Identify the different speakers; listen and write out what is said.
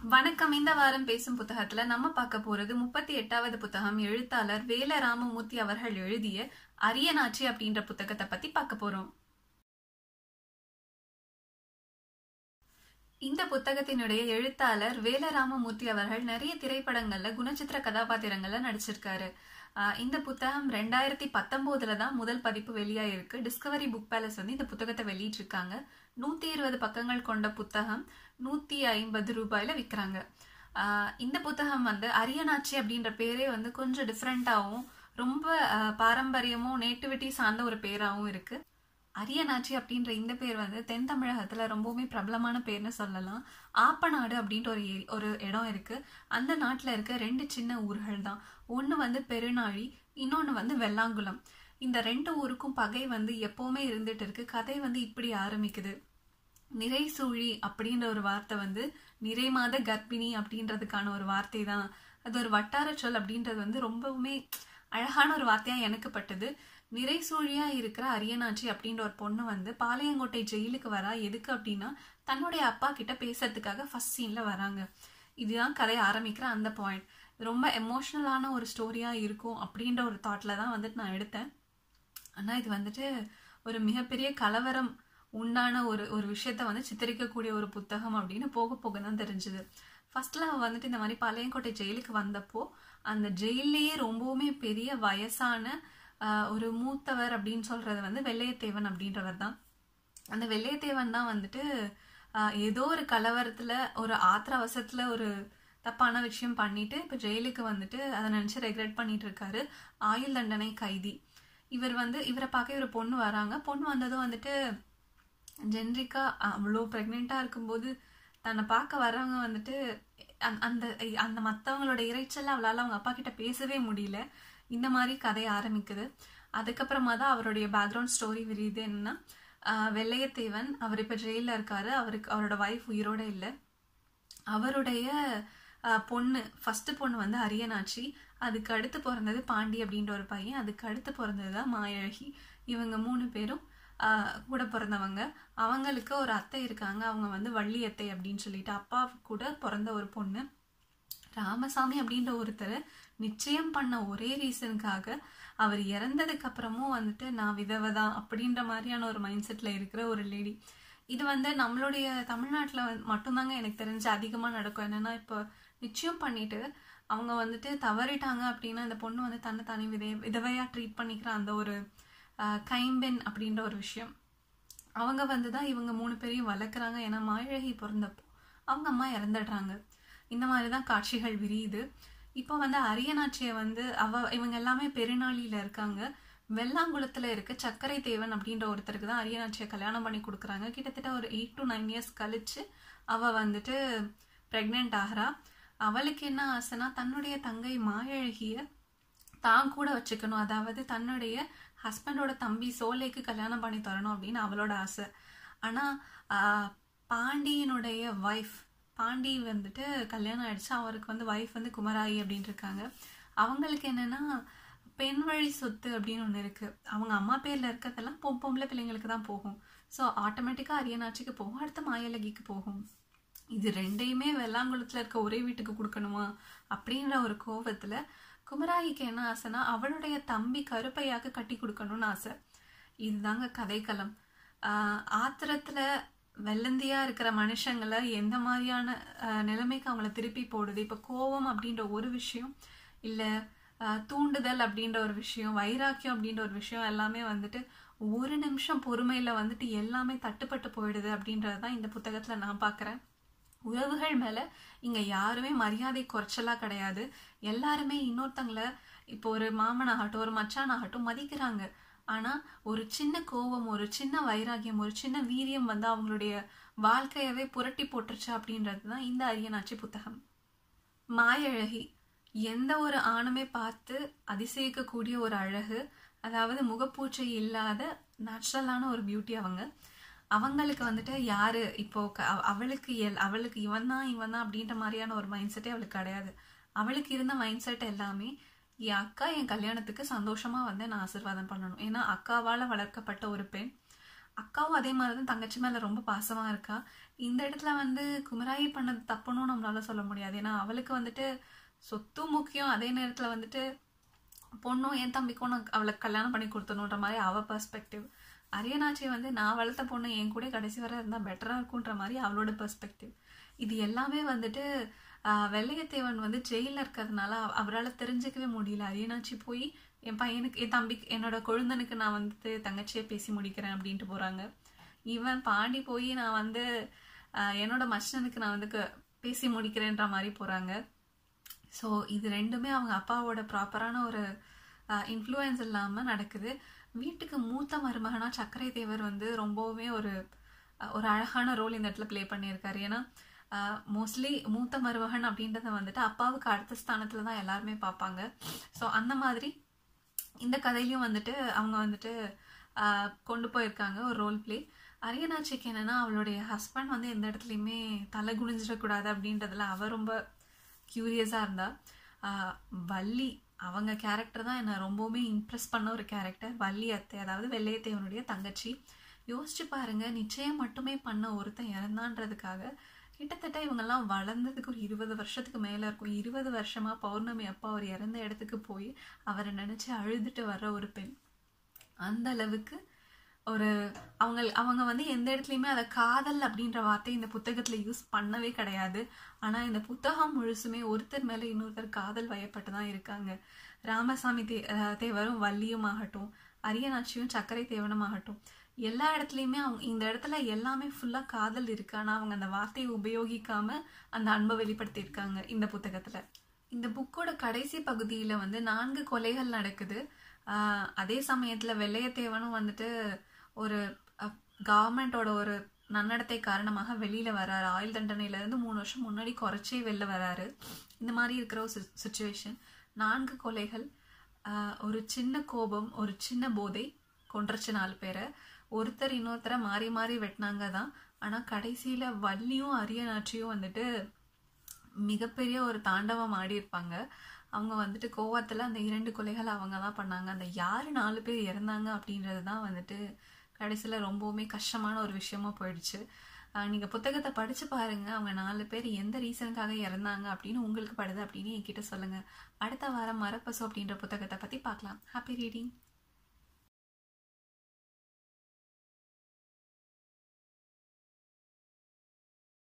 Speaker 1: வணக்கம் இந்த வாரம் பேசும் புத்தகத்துல நம்ம பார்க்க போறது முப்பத்தி எட்டாவது புத்தகம் எழுத்தாளர் வேல ராமமூர்த்தி அவர்கள் எழுதிய அரியநாச்சி அப்படின்ற புத்தகத்தை பத்தி பார்க்க போறோம் இந்த புத்தகத்தினுடைய எழுத்தாளர் வேல ராமமூர்த்தி அவர்கள் நிறைய திரைப்படங்கள்ல குணச்சித்திர கதாபாத்திரங்கள்ல நடிச்சிருக்காரு ஆஹ் இந்த புத்தகம் ரெண்டாயிரத்தி பத்தொன்பதுல தான் முதல் பதிப்பு வெளியாயிருக்கு டிஸ்கவரி புக் பேலஸ் வந்து இந்த புத்தகத்தை வெளியிட்டிருக்காங்க நூத்தி இருபது பக்கங்கள் கொண்ட புத்தகம் நூத்தி ஐம்பது ரூபாயில விற்கிறாங்க இந்த புத்தகம் வந்து அரியநாச்சி அப்படின்ற பேரே வந்து கொஞ்சம் டிஃப்ரெண்டாகவும் ரொம்ப ஆஹ் பாரம்பரியமும் நேட்டிவிட்டி சார்ந்த ஒரு பேராகவும் இருக்கு அரியநாச்சி அப்படின்ற இந்த பேர் வந்து தென் தமிழகத்துல ரொம்பவுமே பிரபலமான பேர்னு சொல்லலாம் ஆப்பநாடு அப்படின்ற ஒரு ஏரி- ஒரு இடம் இருக்கு அந்த நாட்டுல இருக்க ரெண்டு சின்ன ஊர்கள் தான் ஒன்று வந்து பெருநாழி இன்னொன்று வந்து வெள்ளாங்குளம் இந்த ரெண்டு ஊருக்கும் பகை வந்து எப்பவுமே இருந்துட்டு இருக்கு கதை வந்து இப்படி ஆரம்பிக்குது நிறைசூழி அப்படின்ற ஒரு வார்த்தை வந்து நிறை மாத கர்ப்பிணி அப்படின்றதுக்கான ஒரு வார்த்தை தான் அது ஒரு வட்டார சொல் அப்படின்றது வந்து ரொம்பவுமே அழகான ஒரு வார்த்தையா எனக்கு பட்டது நிறைசூழியா இருக்கிற அரியநாச்சி அப்படின்ற ஒரு பொண்ணு வந்து பாளையங்கோட்டை ஜெயிலுக்கு வரா எதுக்கு அப்படின்னா தன்னுடைய அப்பா கிட்ட பேசுறதுக்காக ஃபர்ஸ்ட் சீன்ல வராங்க இதுதான் கதை ஆரம்பிக்கிற அந்த பாயிண்ட் ரொம்ப எமோஷ்னலான ஒரு ஸ்டோரியா இருக்கும் அப்படின்ற ஒரு தாட்ல தான் வந்துட்டு நான் எடுத்தேன் ஆனா இது வந்துட்டு ஒரு மிகப்பெரிய கலவரம் உண்டான ஒரு ஒரு விஷயத்த வந்து சித்தரிக்கக்கூடிய ஒரு புத்தகம் அப்படின்னு போக போக தான் தெரிஞ்சுது ஃபர்ஸ்ட்ல அவ வந்துட்டு இந்த மாதிரி பாளையங்கோட்டை ஜெயிலுக்கு வந்தப்போ அந்த ஜெயிலேயே ரொம்பவுமே பெரிய வயசான ஆஹ், ஒரு மூத்தவர் அப்படின்னு சொல்றது வந்து வெள்ளையத்தேவன் அப்படின்றவர் தான் அந்த வெள்ளையத்தேவன் தான் வந்துட்டு ஆஹ், ஏதோ ஒரு கலவரத்துல ஒரு ஆத்திர அவசரத்துல ஒரு தப்பான விஷயம் பண்ணிட்டு இப்ப ஜெயிலுக்கு வந்துட்டு அதை நினைச்சு ரெக்ரெட் பண்ணிட்டு இருக்காரு ஆயுள் தண்டனை கைதி இவர் வந்து இவரை பார்க்க ஒரு பொண்ணு வராங்க பொண்ணு வந்ததும் வந்துட்டு ஜென்ரிக்கா அவ்வளோ ப்ரெக்னெண்ட்டாக இருக்கும்போது தன்னை பார்க்க வர்றவங்க வந்துட்டு அந்த- அந்த அந்த மற்றவங்களோட இறைச்சல் அவளால் அவங்க அப்பா கிட்ட பேசவே முடியல இந்த மாதிரி கதை ஆரம்பிக்குது அதுக்கப்புறமா தான் அவருடைய பேக்ரவுண்ட் ஸ்டோரி விரியுது என்னன்னா ஆஹ் வெள்ளையத்தேவன் அவர் இப்போ ஜெயிலில் இருக்காரு அவருக்கு அவரோட ஒய்ஃப் உயிரோட இல்லை அவருடைய ஆஹ், பொண்ணு ஃபர்ஸ்ட் பொண்ணு வந்து அரியநாச்சி அதுக்கு அடுத்து பிறந்தது பாண்டி அப்படின்ற ஒரு பையன் அதுக்கு அடுத்து பிறந்தது தான் மாயழகி இவங்க மூணு பேரும் ஆஹ், கூட பிறந்தவங்க அவங்களுக்கு ஒரு அத்தை இருக்காங்க அவங்க வந்து வள்ளி அத்தை அப்படின்னு சொல்லிட்டு அப்பா கூட பிறந்த ஒரு பொண்ணு ராமசாமி அப்படின்ற ஒருத்தர் நிச்சயம் பண்ண ஒரே ரீசனுக்காக அவர் இறந்ததுக்கு அப்புறமும் வந்துட்டு நான் விதவை தான் அப்படின்ற மாதிரியான ஒரு மைண்ட் செட்ல இருக்கிற ஒரு லேடி இது வந்து நம்மளுடைய தமிழ்நாட்டில் வந்து மட்டும்தாங்க எனக்கு தெரிஞ்சு அதிகமாக நடக்கும் என்னன்னா இப்போ நிச்சயம் பண்ணிட்டு அவங்க வந்துட்டு தவறிட்டாங்க அப்படின்னா இந்த பொண்ணு வந்து தன்னை தானே விதை விதவையாக ட்ரீட் பண்ணிக்கிற அந்த ஒரு ஆஹ், கைம்பெண் அப்படின்ற ஒரு விஷயம் அவங்க வந்து தான் இவங்க மூணு பேரையும் வளர்க்குறாங்க ஏன்னா மாயழகி பிறந்தப்போ அவங்க அம்மா இறந்துடுறாங்க இந்த மாதிரி தான் காட்சிகள் விரியுது இப்போ வந்து அரியநாச்சியை வந்து அவ இவங்க எல்லாமே பெருநாளியில் இருக்காங்க வெள்ளாங்குளத்தில் இருக்க சர்க்கரை தேவன் அப்படின்ற ஒருத்தருக்கு தான் அரியநாச்சியை கல்யாணம் பண்ணி கொடுக்குறாங்க கிட்டத்தட்ட ஒரு எயிட் டு நைன் இயர்ஸ் கழிச்சு அவ வந்துட்டு ப்ரெக்னென்ட் ஆகிறா அவளுக்கு என்ன ஆசைனா தன்னுடைய தங்கை மாயழகிய தான் கூட வச்சுக்கணும் அதாவது தன்னுடைய ஹஸ்பண்டோட தம்பி சோலைக்கு கல்யாணம் பண்ணி தரணும் அப்படின்னு அவளோட ஆசை ஆனால் பாண்டியனுடைய ஒய்ஃப் பாண்டி வந்துட்டு கல்யாணம் ஆயிடுச்சு அவருக்கு வந்து ஒய்ஃப் வந்து குமராயி அப்படின்னு இருக்காங்க அவங்களுக்கு என்னன்னா பெண் வழி சொத்து அப்படின்னு ஒன்று இருக்கு அவங்க அம்மா பேர்ல இருக்கிறதெல்லாம் பொ பொம்பளை பிள்ளைங்களுக்கு தான் போகும் ஸோ ஆட்டோமேட்டிக்காக அரியநாச்சிக்கு போகும் அடுத்து மாயலகிக்கு போகும் இது ரெண்டையுமே வெள்ளாங்குளத்தில் இருக்க ஒரே வீட்டுக்கு கொடுக்கணுமா அப்படின்ற ஒரு கோவத்துல குமராயிக்கு என்ன ஆசைனா அவளுடைய தம்பி கருப்பையாக்கு கட்டி கொடுக்கணும்னு ஆசை இதுதாங்க கதைக்களம் ஆஹ் ஆத்திரத்துல வெள்ளந்தியா இருக்கிற மனுஷங்களை எந்த மாதிரியான ஆஹ் நிலைமைக்கு அவங்கள திருப்பி போடுது இப்ப கோவம் அப்படின்ற ஒரு விஷயம் இல்ல ஆஹ் தூண்டுதல் அப்படின்ற ஒரு விஷயம் வைராக்கியம் அப்படின்ற ஒரு விஷயம் எல்லாமே வந்துட்டு ஒரு நிமிஷம் பொறுமையில வந்துட்டு எல்லாமே தட்டுப்பட்டு போயிடுது அப்படின்றது தான் இந்த புத்தகத்துல நான் பார்க்கறேன் உறவுகள் மேல இங்க யாருமே மரியாதை குறைச்சலா கிடையாது எல்லாருமே இன்னொருத்தங்கள இப்போ ஒரு மாமனாகட்டும் ஒரு மச்சானாகட்டும் மதிக்கிறாங்க ஆனா ஒரு சின்ன கோபம் ஒரு சின்ன வைராகியம் ஒரு சின்ன வீரியம் வந்து அவங்களுடைய வாழ்க்கையவே புரட்டி போட்டுருச்சு அப்படின்றது தான் இந்த அரியநாச்சி புத்தகம் மாயழகி எந்த ஒரு ஆணுமே பார்த்து அதிசயிக்கக்கூடிய ஒரு அழகு அதாவது முகப்பூச்சை இல்லாத நேச்சுரலான ஒரு பியூட்டி அவங்க அவங்களுக்கு வந்துட்டு யாரு இப்போ க- அவ- அவளுக்கு எல் அவளுக்கு இவன் தான் இவன் தான் அப்படின்ற மாதிரியான ஒரு மைண்ட் செட்டே அவளுக்கு கிடையாது அவளுக்கு இருந்த மைண்ட் செட் எல்லாமே என் அக்கா என் கல்யாணத்துக்கு சந்தோஷமா வந்து நான் ஆசீர்வாதம் பண்ணணும் ஏன்னா அக்காவால வளர்க்கப்பட்ட ஒரு பெண் அக்காவும் அதே மாதிரி தான் தங்கச்சி மேலே ரொம்ப பாசமாக இருக்கா இந்த இடத்துல வந்து குமராயி பண்ணது தப்புன்னு நம்மளால சொல்ல முடியாது ஏன்னா அவளுக்கு வந்துட்டு சொத்தும் முக்கியம் அதே நேரத்தில் வந்துட்டு பொண்ணும் என் தம்பிக்கும் நான் அவளுக்கு கல்யாணம் பண்ணி கொடுத்தணுன்ற மாதிரி அவ பெர்ஸ்பெக்டிவ் அரியனாச்சி வந்து நான் வளர்த்த பொண்ணு என் கூட கடைசி வரை இருந்தால் பெட்டராக இருக்குன்ற மாதிரி அவளோட பெர்ஸ்பெக்டிவ் இது எல்லாமே வந்துட்டு ஆஹ், வெள்ளையத்தேவன் வந்து ஜெயிலில் இருக்கிறதுனால அவ- அவரால் தெரிஞ்சுக்கவே முடியல அரியனாச்சி போய் என் பையனுக்கு என் தம்பிக்கு என்னோட கொழுந்தனுக்கு நான் வந்துட்டு தங்கச்சியை பேசி முடிக்கிறேன் அப்படின்ட்டு போகிறாங்க இவன் பாண்டி போய் நான் வந்து ஆஹ், என்னோட மச்சனுக்கு நான் வந்து க- பேசி முடிக்கிறேன்ற மாதிரி போகிறாங்க ஸோ இது ரெண்டுமே அவங்க அப்பாவோட ப்ராப்பரான ஒரு இன்ஃப்ளூயன்ஸ் இல்லாமல் நடக்குது வீட்டுக்கு மூத்த மருமகனா சக்கரை தேவர் வந்து ரொம்பவுமே ஒரு அஹ், ஒரு அழகான ரோல் இந்த இடத்துல ப்ளே பண்ணியிருக்காரு ஏன்னா மோஸ்ட்லி மூத்த மருமகன் அப்படின்றத வந்துட்டு அப்பாவுக்கு அடுத்த ஸ்தானத்தில் தான் எல்லாருமே பார்ப்பாங்க ஸோ அந்த மாதிரி இந்த கதையிலையும் வந்துட்டு அவங்க வந்துட்டு ஆஹ், கொண்டு போயிருக்காங்க ஒரு ரோல் ப்ளே அரியனாச்சிக்கு என்னன்னா அவளுடைய ஹஸ்பண்ட் வந்து எந்த இடத்துலையுமே தலை குனிஞ்சிடக்கூடாது அப்படின்றதுல அவ ரொம்ப க்யூரியஸாக இருந்தா ஆஹ், வள்ளி அவங்க கேரக்டர் தான் என்னை ரொம்பவுமே இம்ப்ரெஸ் பண்ண ஒரு கேரக்டர் வள்ளி அத்தை அதாவது வெள்ளையத்தேவனுடைய தங்கச்சி யோசிச்சு பாருங்க நிச்சயம் மட்டுமே பண்ண ஒருத்தன் இறந்தான்றதுக்காக கிட்டத்தட்ட இவங்கெல்லாம் வளர்ந்ததுக்கு ஒரு இருபது வருஷத்துக்கு மேலே இருக்கும் இருபது வருஷமா பௌர்ணமி அப்பா அவர் இறந்த இடத்துக்கு போய் அவரை நினைச்சு அழுதுட்டு வர்ற ஒரு பெண் அந்த அளவுக்கு ஒரு அவங்க அவங்க வந்து எந்த இடத்துலையுமே அதை காதல் அப்படின்ற வார்த்தை இந்த புத்தகத்துல யூஸ் பண்ணவே கிடையாது ஆனா இந்த புத்தகம் முழுசுமே ஒருத்தர் மேல இன்னொருத்தர் காதல் வயப்பட்டு தான் இருக்காங்க ராமசாமி தே அஹ் தேவரும் வள்ளியும் ஆகட்டும் அரியநாச்சியும் சக்கரை தேவனும் ஆகட்டும் எல்லா இடத்துலையுமே அவங்க இந்த இடத்துல எல்லாமே ஃபுல்லா காதல் இருக்கு ஆனா அவங்க அந்த வார்த்தையை உபயோகிக்காம அந்த அன்பை வெளிப்படுத்தியிருக்காங்க இந்த புத்தகத்துல இந்த புக்கோட கடைசி பகுதியில் வந்து நான்கு கொலைகள் நடக்குது ஆஹ் அதே சமயத்தில் வெள்ளையத்தேவனும் வந்துட்டு ஒரு கவர்மெண்ட்டோட ஒரு நன்னடத்தை காரணமாக வெளியில் வராரு ஆயுள் தண்டனையிலேருந்து மூணு வருஷம் முன்னாடி குறைச்சே வெளில வராரு இந்த மாதிரி இருக்கிற ஒரு சுச்சுவேஷன் நான்கு கொலைகள் ஆஹ் ஒரு சின்ன கோபம் ஒரு சின்ன போதை கொன்றுச்சு நாலு பேரை ஒருத்தர் இன்னொருத்தரை மாறி மாறி வெட்டினாங்க தான் ஆனால் கடைசியில் வள்ளியும் அரியநாச்சியும் வந்துட்டு மிகப்பெரிய ஒரு தாண்டவம் ஆடி இருப்பாங்க அவங்க வந்துட்டு கோவத்தில் அந்த இரண்டு கொலைகள் அவங்க தான் பண்ணாங்க அந்த யார் நாலு பேர் இறந்தாங்க அப்படின்றது தான் வந்துட்டு கடைசியில் ரொம்பவுமே கஷ்டமான ஒரு விஷயமா போயிடுச்சு ஆஹ் நீங்க புத்தகத்தை படிச்சு பாருங்க அவங்க நாலு பேர் எந்த ரீசனுக்காக இறந்தாங்க அப்படின்னு உங்களுக்கு படுது அப்படின்னு என்கிட்ட சொல்லுங்க அடுத்த வாரம் மரப்பசு அப்படின்ற புத்தகத்தை பத்தி பார்க்கலாம் ஹாப்பி ரீடிங்